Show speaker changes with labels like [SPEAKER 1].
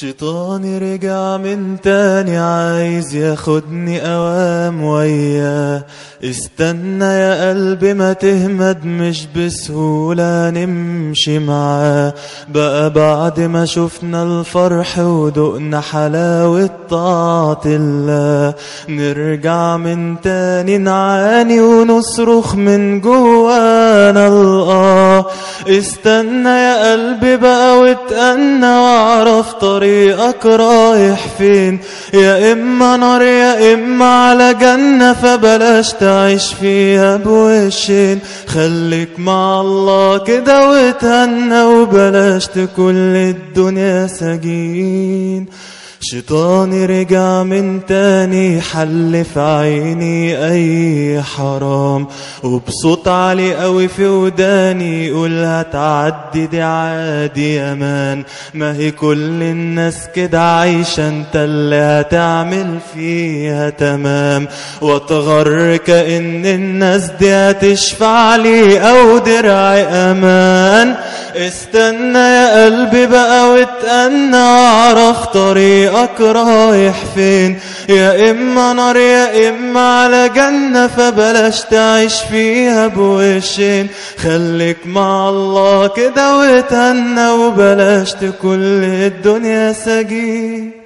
[SPEAKER 1] شيطاني رجع من تاني عايز ياخدني اوام وياه استنى يا قلبي ما تهمد مش بسهولة نمشي معاه بقى بعد ما شفنا الفرح ودقنا حلاوة طاعة الله نرجع من تاني نعاني ونصرخ من جوانا الآه استنى يا قلبي بقى واتأنى واعرف طريقك رايح فين يا إما نار يا إما على جنة فبلاش تعيش فيها بوشين خليك مع الله كده وتهنى وبلاش تكون الدنيا سجين شيطاني رجع من تاني حل في عيني اي حرام وبصوت عالي قوي في وداني يقول هتعدي دي عادي امان ما هي كل الناس كده عايشة انت اللي هتعمل فيها تمام واتغر كأن الناس دي هتشفع لي او درعي امان استنى يا قلبي بقى واتأنى واعرف طريقك رايح فين يا إما نار يا إما على جنة فبلاش تعيش فيها بوشين خليك مع الله كده وتهنى وبلاش تكل الدنيا سجين